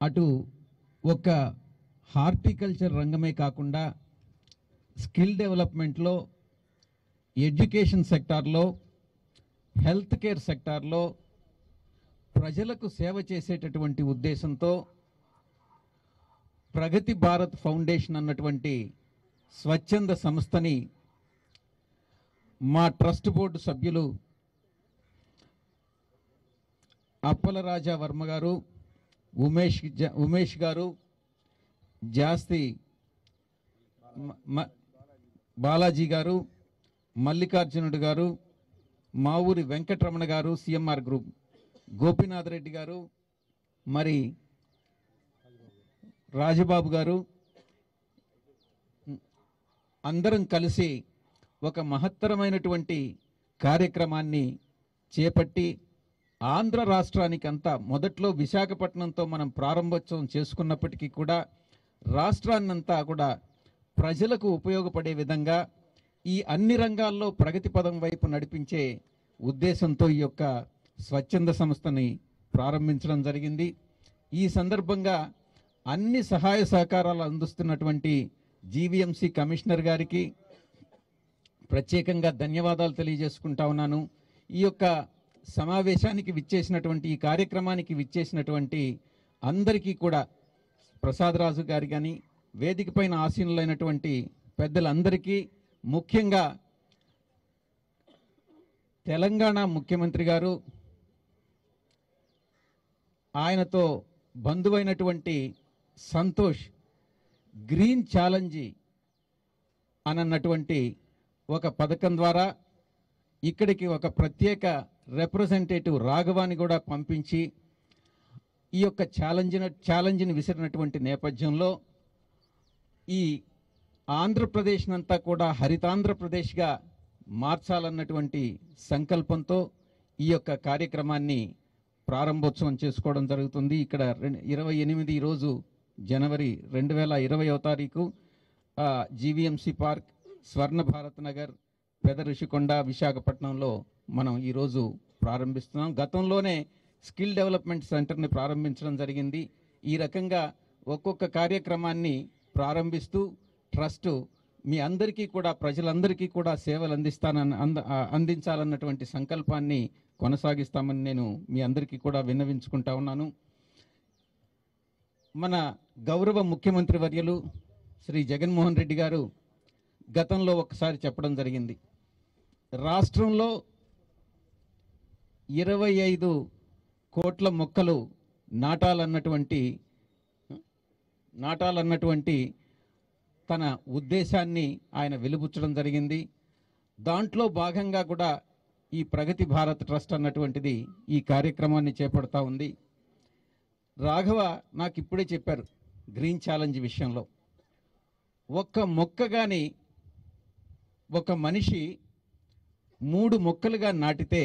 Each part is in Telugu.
అటు ఒక హార్టికల్చర్ రంగమే కాకుండా స్కిల్ డెవలప్మెంట్లో ఎడ్యుకేషన్ సెక్టార్లో హెల్త్ కేర్ సెక్టార్లో ప్రజలకు సేవ చేసేటటువంటి ఉద్దేశంతో ప్రగతి భారత్ ఫౌండేషన్ అన్నటువంటి స్వచ్ఛంద సంస్థని మా ట్రస్ట్ బోర్డు సభ్యులు అప్పల రాజా వర్మ గారు ఉమేష్ జ- ఉమేష్ గారు జాస్తి మ- మ- బాలాజీ గారు మల్లికార్జునుడు గారు మా ఊరి వెంకటరమణ గారు సిఎంఆర్ గ్రూప్ గోపీనాథ్ రెడ్డి గారు మరి రాజబాబు గారు అందరం కలిసి ఒక మహత్తరమైనటువంటి కార్యక్రమాన్ని చేపట్టి ఆంధ్ర రాష్ట్రానికి అంతా మొదట్లో విశాఖపట్నంతో మనం ప్రారంభోత్సవం చేసుకున్నప్పటికీ కూడా రాష్ట్రాన్నంతా కూడా ప్రజలకు ఉపయోగపడే విధంగా ఈ అన్ని రంగాల్లో ప్రగతి పదం వైపు నడిపించే ఉద్దేశంతో ఈ యొక్క స్వచ్ఛంద సంస్థని ప్రారంభించడం జరిగింది ఈ సందర్భంగా అన్ని సహాయ సహకారాలు అందిస్తున్నటువంటి జీవీఎంసీ కమిషనర్ గారికి ప్రత్యేకంగా ధన్యవాదాలు తెలియజేసుకుంటా ఉన్నాను ఈ యొక్క సమావేశానికి విచ్చేసినటువంటి ఈ కార్యక్రమానికి విచ్చేసినటువంటి అందరికీ కూడా ప్రసాదరాజు గారి కానీ వేదిక పైన ఆసీనులైనటువంటి పెద్దలందరికీ ముఖ్యంగా తెలంగాణ ముఖ్యమంత్రి గారు ఆయనతో బంధువైనటువంటి సంతోష్ గ్రీన్ ఛాలెంజీ అనన్నటువంటి ఒక పథకం ద్వారా ఇక్కడికి ఒక ప్రత్యేక రిప్రజెంటేటివ్ రాఘవాన్ని కూడా పంపించి ఈ యొక్క ఛాలెంజ్ ఛాలెంజ్ని విసిరినటువంటి నేపథ్యంలో ఈ ఆంధ్రప్రదేశ్నంతా కూడా హరితాంధ్రప్రదేశ్గా మార్చాలన్నటువంటి సంకల్పంతో ఈ యొక్క కార్యక్రమాన్ని ప్రారంభోత్సవం చేసుకోవడం జరుగుతుంది ఇక్కడ రెం- ఇరవై ఎనిమిది రోజు జనవరి రెండు వేల ఇరవయో తారీఖు జీవీఎంసీ పార్క్ స్వర్ణ భారత్ నగర్ పెద ఋషికొండ విశాఖపట్నంలో మనం ఈరోజు ప్రారంభిస్తున్నాం గతంలోనే స్కిల్ డెవలప్మెంట్ సెంటర్ని ప్రారంభించడం జరిగింది ఈ రకంగా ఒక్కొక్క కార్యక్రమాన్ని ప్రారంభిస్తూ ట్రస్ట్ మీ అందరికీ కూడా ప్రజలందరికీ కూడా సేవలు అందిస్తానన్న అంద ఆ, అందించాలన్నటువంటి సంకల్పాన్ని కొనసాగిస్తామని నేను మీ అందరికీ కూడా విన్నవించుకుంటా ఉన్నాను మన గౌరవ ముఖ్యమంత్రి వర్యులు శ్రీ జగన్మోహన్ రెడ్డి గారు గతంలో ఒకసారి చెప్పడం జరిగింది రాష్ట్రంలో ఇరవై ఐదు కోట్ల మొక్కలు నాటాలన్నటువంటి నాటాలన్నటువంటి తన ఉద్దేశాన్ని ఆయన వెలుబుచ్చడం జరిగింది దాంట్లో భాగంగా కూడా ఈ ప్రగతి భారత్ ట్రస్ట్ అన్నటువంటిది ఈ కార్యక్రమాన్ని చేపడతా ఉంది రాఘవ నాకు ఇప్పుడే చెప్పారు గ్రీన్ ఛాలెంజ్ విషయంలో ఒక్క మొక్క కానీ ఒక మనిషి మూడు మొక్కలుగా నాటితే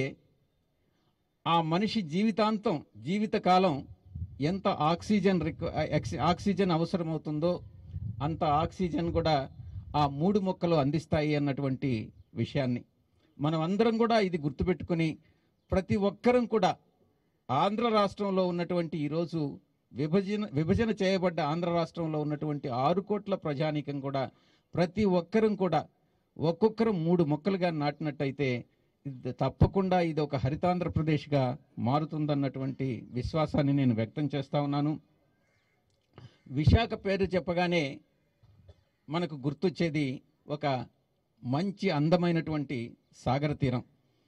ఆ మనిషి జీవితాంతం జీవితకాలం ఎంత ఆక్సిజన్ రిక్వ ఎక్స్- ఆక్సిజన్ అవసరమవుతుందో అంత ఆక్సిజన్ కూడా ఆ మూడు మొక్కలు అందిస్తాయి అన్నటువంటి విషయాన్ని మనం అందరం కూడా ఇది గుర్తుపెట్టుకుని ప్రతి ఒక్కరం కూడా ఆంధ్ర రాష్ట్రంలో ఉన్నటువంటి ఈరోజు విభజన విభజన చేయబడ్డ ఆంధ్ర రాష్ట్రంలో ఉన్నటువంటి ఆరు కోట్ల ప్రజానీకం కూడా ప్రతి ఒక్కరం కూడా ఒక్కొక్కరు మూడు మొక్కలుగా నాటినట్టయితే ఇది తప్పకుండా ఇది ఒక హరితాంధ్రప్రదేశ్గా మారుతుందన్నటువంటి విశ్వాసాన్ని నేను వ్యక్తం చేస్తా ఉన్నాను విశాఖ పేరు చెప్పగానే మనకు గుర్తొచ్చేది ఒక మంచి అందమైనటువంటి సాగర తీరం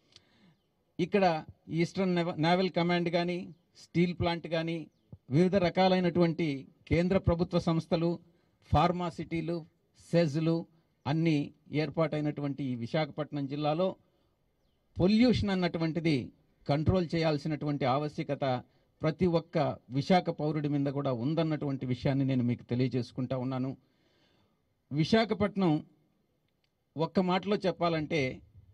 ఇక్కడ ఈస్టర్న్ నెవ- నేవల్ కమాండ్ కానీ స్టీల్ ప్లాంట్ కానీ వివిధ రకాలైనటువంటి కేంద్ర ప్రభుత్వ సంస్థలు ఫార్మాసిటీలు సెజ్లు అన్నీ ఏర్పాటైనటువంటి ఈ విశాఖపట్నం జిల్లాలో పొల్యూషన్ అన్నటువంటిది కంట్రోల్ చేయాల్సినటువంటి ఆవశ్యకత ప్రతి ఒక్క విశాఖ పౌరుడి మీద కూడా ఉందన్నటువంటి విషయాన్ని నేను మీకు తెలియజేసుకుంటా ఉన్నాను విశాఖపట్నం ఒక్క మాటలో చెప్పాలంటే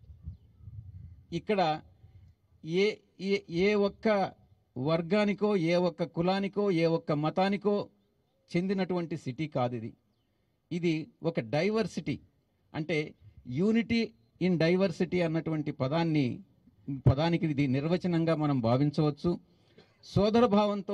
ఇక్కడ ఏ ఏ ఏ ఒక్క వర్గానికో ఏ ఒక్క కులానికో ఏ ఒక్క మతానికో చెందినటువంటి సిటీ కాదు ఇది ఇది ఒక డైవర్సిటీ అంటే యూనిటీ ఇన్ డైవర్సిటీ అన్నటువంటి పదాన్ని పదానికి ఇది నిర్వచనంగా మనం భావించవచ్చు సోదర భావంతో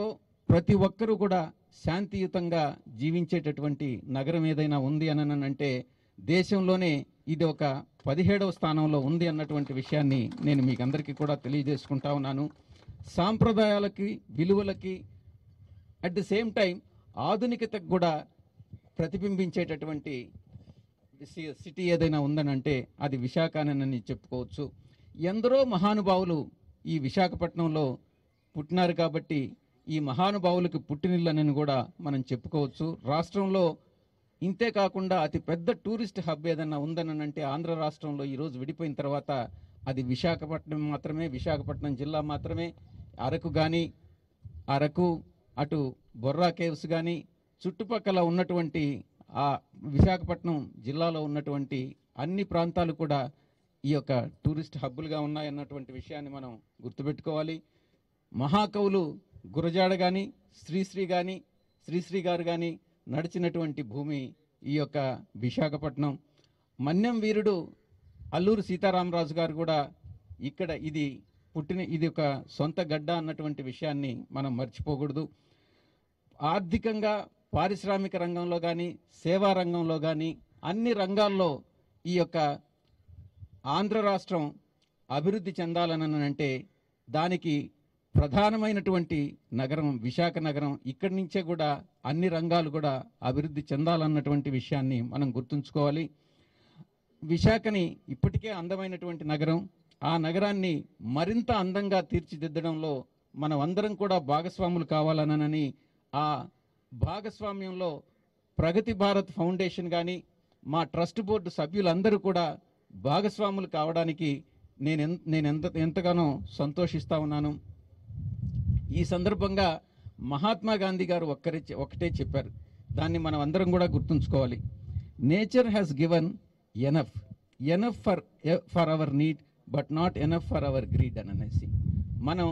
ప్రతి ఒక్కరూ కూడా శాంతియుతంగా జీవించేటటువంటి నగరం ఏదైనా ఉంది అని అంటే దేశంలోనే ఇది ఒక పదిహేడవ స్థానంలో ఉంది అన్నటువంటి విషయాన్ని నేను మీకు అందరికీ కూడా తెలియజేసుకుంటా ఉన్నాను సాంప్రదాయాలకి విలువలకి అట్ ది సేమ్ టైం ఆధునికతకు కూడా ప్రతిబింబించేటటువంటి సి- సిటీ ఏదైనా ఉందనంటే అది విశాఖనని చెప్పుకోవచ్చు ఎందరో మహానుభావులు ఈ విశాఖపట్నంలో పుట్టినారు కాబట్టి ఈ మహానుభావులకు పుట్టినిల్లనని కూడా మనం చెప్పుకోవచ్చు రాష్ట్రంలో ఇంతే కాకుండా అతి పెద్ద టూరిస్ట్ హబ్ ఏదన్నా ఉందనంటే ఆంధ్ర రాష్ట్రంలో ఈరోజు విడిపోయిన తర్వాత అది విశాఖపట్నం మాత్రమే విశాఖపట్నం జిల్లా మాత్రమే అరకు కానీ అరకు అటు బొర్రా కేవ్స్ కానీ చుట్టుపక్కల ఉన్నటువంటి ఆ విశాఖపట్నం జిల్లాలో ఉన్నటువంటి అన్ని ప్రాంతాలు కూడా ఈ యొక్క టూరిస్ట్ హబ్బులుగా ఉన్నాయన్నటువంటి విషయాన్ని మనం గుర్తుపెట్టుకోవాలి మహాకవులు గురజాడ కానీ శ్రీశ్రీ కానీ శ్రీశ్రీ గారు కానీ నడిచినటువంటి భూమి ఈ యొక్క విశాఖపట్నం మన్యం వీరుడు అల్లూరు సీతారామరాజు గారు కూడా ఇక్కడ ఇది పుట్టిన ఇది ఒక సొంత గడ్డ అన్నటువంటి విషయాన్ని మనం మర్చిపోకూడదు ఆర్థికంగా పారిశ్రామిక రంగంలో కానీ సేవా రంగంలో కానీ అన్ని రంగాల్లో ఈ యొక్క ఆంధ్ర రాష్ట్రం అభివృద్ధి చెందాలని అంటే దానికి ప్రధానమైనటువంటి నగరం విశాఖ నగరం ఇక్కడి నుంచే కూడా అన్ని రంగాలు కూడా అభివృద్ధి చెందాలన్నటువంటి విషయాన్ని మనం గుర్తుంచుకోవాలి విశాఖని ఇప్పటికే అందమైనటువంటి నగరం ఆ నగరాన్ని మరింత అందంగా తీర్చిదిద్దడంలో మనం అందరం కూడా భాగస్వాములు కావాలనని ఆ భాగస్వామ్యంలో ప్రగతి భారత్ ఫౌండేషన్ కానీ మా ట్రస్ట్ బోర్డు సభ్యులందరూ కూడా భాగస్వాములు కావడానికి నేను ఎన్- నేను ఎంత ఎంతగానో సంతోషిస్తా ఉన్నాను ఈ సందర్భంగా మహాత్మా గాంధీ గారు ఒక్కరే చె- ఒకటే చెప్పారు దాన్ని మనం అందరం కూడా గుర్తుంచుకోవాలి nature has given enough enough for for our need but not enough for our greed అని అనేసి మనం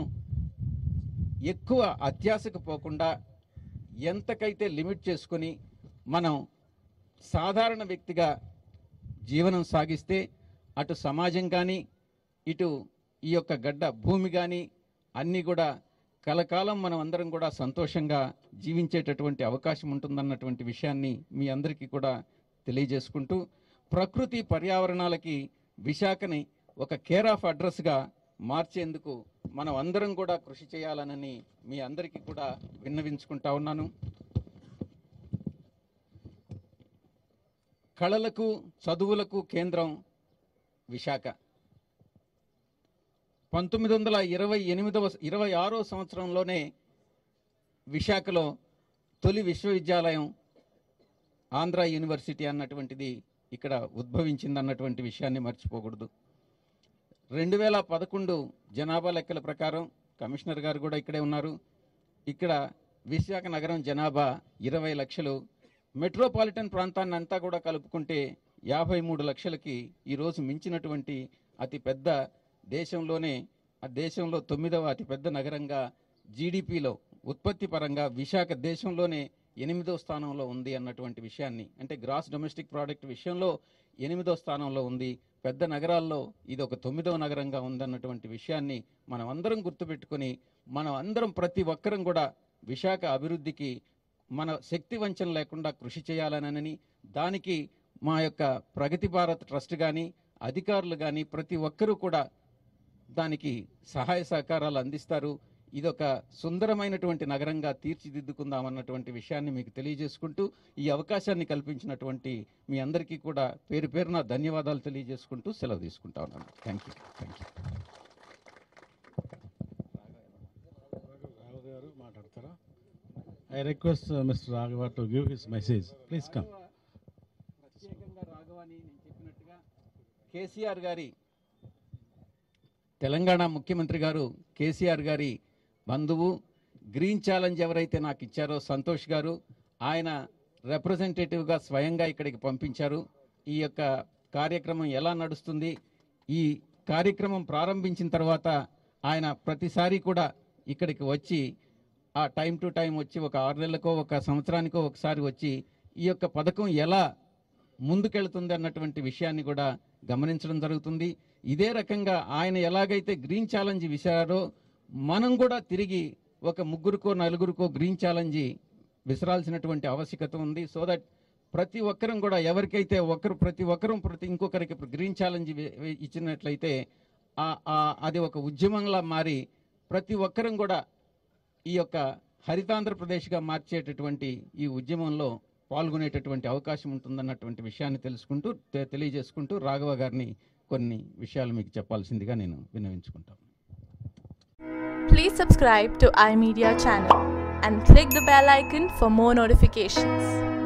ఎక్కువ అత్యాశకు పోకుండా ఎంతకైతే లిమిట్ చేసుకొని మనం సాధారణ వ్యక్తిగా జీవనం సాగిస్తే అటు సమాజం కానీ ఇటు ఈ యొక్క గడ్డ భూమి కానీ అన్నీ కూడా కలకాలం మనం అందరం కూడా సంతోషంగా జీవించేటటువంటి అవకాశం ఉంటుందన్నటువంటి విషయాన్ని మీ అందరికీ కూడా తెలియజేసుకుంటూ ప్రకృతి పర్యావరణాలకి విశాఖని ఒక కేర్ ఆఫ్ అడ్రస్గా మార్చేందుకు మనం అందరం కూడా కృషి చేయాలనని మీ అందరికీ కూడా విన్నవించుకుంటా ఉన్నాను కళలకు చదువులకు కేంద్రం విశాఖ పంతొమ్మిది వందల ఇరవై ఎనిమిదవ ఇరవై ఆరో సంవత్సరంలోనే విశాఖలో తొలి విశ్వవిద్యాలయం ఆంధ్ర యూనివర్సిటీ అన్నటువంటిది ఇక్కడ ఉద్భవించింది అన్నటువంటి విషయాన్ని మర్చిపోకూడదు రెండు వేల పదకొండు జనాభా లెక్కల ప్రకారం కమిషనర్ గారు కూడా ఇక్కడే ఉన్నారు ఇక్కడ విశాఖ నగరం జనాభా ఇరవై లక్షలు మెట్రోపాలిటన్ ప్రాంతాన్ని అంతా కూడా కలుపుకుంటే యాభై మూడు లక్షలకి ఈరోజు మించినటువంటి అతి పెద్ద దేశంలోనే ఆ దేశంలో తొమ్మిదవ అతి పెద్ద నగరంగా జీడిపిలో ఉత్పత్తి పరంగా విశాఖ దేశంలోనే ఎనిమిదో స్థానంలో ఉంది అన్నటువంటి విషయాన్ని అంటే గ్రాస్ డొమెస్టిక్ ప్రోడక్ట్ విషయంలో ఎనిమిదో స్థానంలో ఉంది పెద్ద నగరాల్లో ఇది ఒక తొమ్మిదవ నగరంగా ఉందన్నటువంటి విషయాన్ని మనం అందరం గుర్తుపెట్టుకొని మనం అందరం ప్రతి ఒక్కరం కూడా విశాఖ అభివృద్ధికి మన శక్తి వంచన లేకుండా కృషి చేయాలనని దానికి మా యొక్క ప్రగతి భారత్ ట్రస్ట్ కానీ అధికారులు కానీ ప్రతి ఒక్కరూ కూడా దానికి సహాయ సహకారాలు అందిస్తారు ఇదొక సుందరమైనటువంటి నగరంగా తీర్చిదిద్దుకుందాం అన్నటువంటి విషయాన్ని మీకు తెలియజేసుకుంటూ ఈ అవకాశాన్ని కల్పించినటువంటి మీ అందరికీ కూడా పేరు పేరున ధన్యవాదాలు తెలియజేసుకుంటూ సెలవు తీసుకుంటా ఉన్నాను thank you thank you Raghava garu మాట్లాడతారా I request mister Raghava to give his message please come ప్రత్యేకంగా రాఘవాని నేను చెప్పినట్టుగా కేసీఆర్ గారి తెలంగాణ ముఖ్యమంత్రి గారు కేసీఆర్ గారి బంధువు గ్రీన్ ఛాలెంజ్ ఎవరైతే నాకు ఇచ్చారో సంతోష్ గారు ఆయన రిప్రజెంటేటివ్గా స్వయంగా ఇక్కడికి పంపించారు ఈ యొక్క కార్యక్రమం ఎలా నడుస్తుంది ఈ కార్యక్రమం ప్రారంభించిన తర్వాత ఆయన ప్రతిసారి కూడా ఇక్కడికి వచ్చి ఆ టైం టు టైం వచ్చి ఒక ఆరు నెలలకో ఒక సంవత్సరానికో ఒకసారి వచ్చి ఈ యొక్క పథకం ఎలా ముందుకెళ్తుంది అన్నటువంటి విషయాన్ని కూడా గమనించడం జరుగుతుంది ఇదే రకంగా ఆయన ఎలాగైతే గ్రీన్ ఛాలెంజ్ విసారో మనం కూడా తిరిగి ఒక ముగ్గురుకో నలుగురికో గ్రీన్ ఛాలెంజ్ విసరాల్సినటువంటి ఆవశ్యకత ఉంది సో దట్ ప్రతి ఒక్కరం కూడా ఎవరికైతే ఒకరు ప్రతి ఒక్కరం ప్రతి ఇంకొకరికి గ్రీన్ ఛాలెంజ్ ఇచ్చినట్లయితే ఆ- ఆ- అది ఒక ఉద్యమంలా మారి ప్రతి ఒక్కరం కూడా ఈ యొక్క హరితాంధ్రప్రదేశ్గా మార్చేటటువంటి ఈ ఉద్యమంలో పాల్గొనేటటువంటి అవకాశం ఉంటుందన్నటువంటి విషయాన్ని తెలుసుకుంటూ తె- తెలియజేసుకుంటూ రాఘవ గారిని కొన్ని విషయాలు మీకు చెప్పాల్సిందిగా నేను విన్నవించుకుంటాను Please subscribe to iMedia channel and click the bell icon for more notifications.